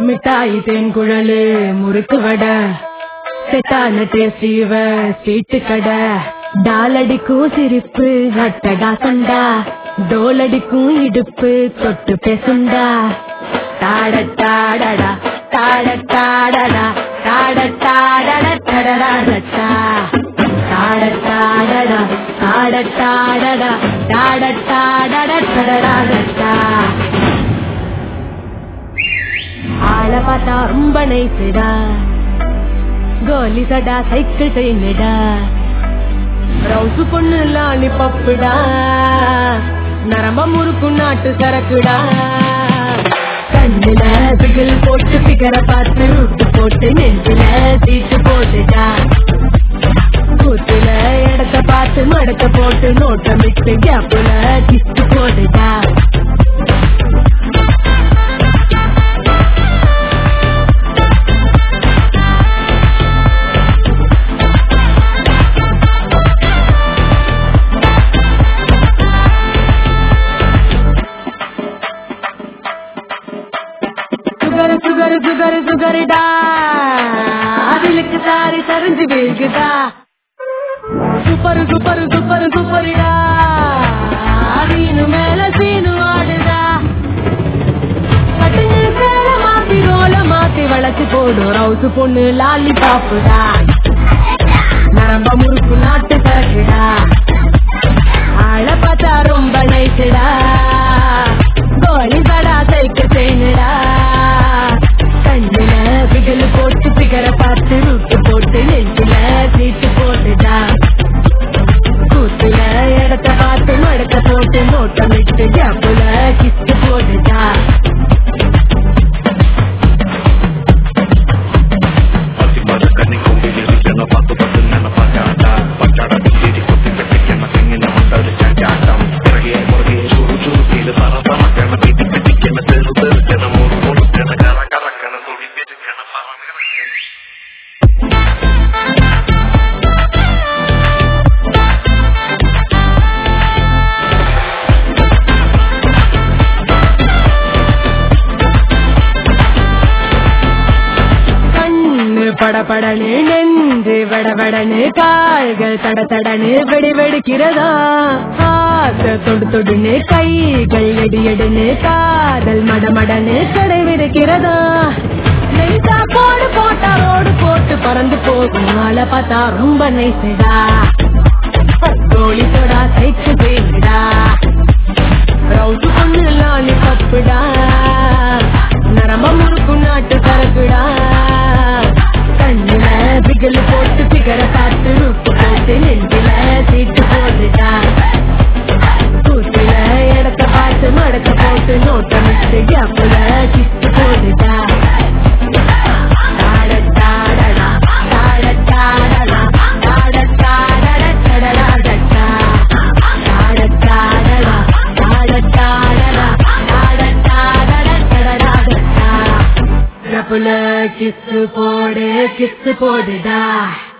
மிட்டாய் தேன்குழலு முறுக்கு வடை செட்டான டேஸ்ட் இவ ஸ்வீட்டு கடை டாலடிக்கும் சிரிப்பு அட்டகாசண்டா டோலடிக்கும் இடுப்பு தொட்டு பேசுண்டா தாடட்டாடடா தாடட்டாடடா தாடட்டாடட தடடாடட்டா தாடட்டாடடா தாடட்டாடடா தாடட்டாடட தடடாடட்டா ஆள பார்த்தா ரொம்ப நைசுடா கோலி சடா சைக்கிள் செயின்டா ரவுசு பொண்ணு லாலி பப்புடா நரம்ப முறுக்கு நாட்டு சரக்குடா கண்ணுல பிகில் போட்டு பிகர பார்த்து விட்டு போட்டு நெஞ்சில சீட்டு போட்டுடா கூத்துல இடத்த பார்த்து மடக்க போட்டு நோட்டமிட்டு கேப்புல கிஸ்து போட்டுடா சுகர் சுகர் சுகர் சுகர்டா அதிலுக்கு சாரி சரிஞ்சு வீழ்குதா சூப்பர் சூப்பர் சூப்பர் சூப்பர்டா அதீனு மேல சீனு ஆடுதா கட்டுங்க சேல மாத்தி ரோல மாத்தி வளைச்சு போடும் ரவுசு பொண்ணு லாலி பாப்புடா நரம்ப முறுக்கு நாட்டு சரக்குடா ஆள பார்த்தா ரொம்ப நைட்டுடா கோழி சடா சைக்கு செய்யுடா கண்ணுல பிகல் போட்டு பிகர பார்த்து ரூட்டு போட்டு நெஞ்சில சீட்டு போட்டுடா கூத்துல இடத்த பார்த்து மடக்க போட்டு நோட்டமிட்டு கேப்புல கிஸ்து போட்டுடா பத்தி மறுக்கண்ணி கொம்பிலிருக்கென பார்த்து பத்து நினைப்பாட்டாட்டா பச்சாட பிச்சேரி கொத்தி பெட்டிக்கென செங்கின மண்டல் சாட்டாட்டம் பிறகே முறையே சுறு சுறுக்கீடு சரசமக்கென பிடி பிடிக்கென தெரு தெருக்கென முறு முறுக்கென கர கரக்கென துடி பிடிக்கென பரமிறக்கென கண்ணு படபடனு நெஞ்சு வடவடனு கால்கள் தட தடனு வெடி வெடிக்கிறதா ஆசை தொடு தொடுன்னு கைகள் எடி எடுன்னு காதல் மடமடனு கடை விடுக்கிறதா நெய்சா போடு போட்டா ரோடு போட்டு பறந்து போகும் ஆளை பார்த்தா ரொம்ப நைசுடா கோழி தொடா சைக்கு போயிடுடா ரவுசு பொண்ணு லாலி பப்புடா நரம்ப முறுக்கு நாட்டு சரக்குடா கண்ணுல பிகல் போட்டு பிகர பார்த்து ரூப்பு போட்டு நெஞ்சில சீட்டு போட்டுடா கூத்துல இடத்த பார்த்து மடக்க போட்டு நோட்டமிட்டு கேப்புல கிஸ்து போட்டுடா தாடட்டாடடா, தாடட்டாடடா, தாடட்டாடட, தடடாடட்டா. தாடட்டாடடா, தாடட்டாடடா, தாடட்டாடட, தடடாடட்டா. கேப்புல கிஸ்து போடு கிஸ்து போடுடா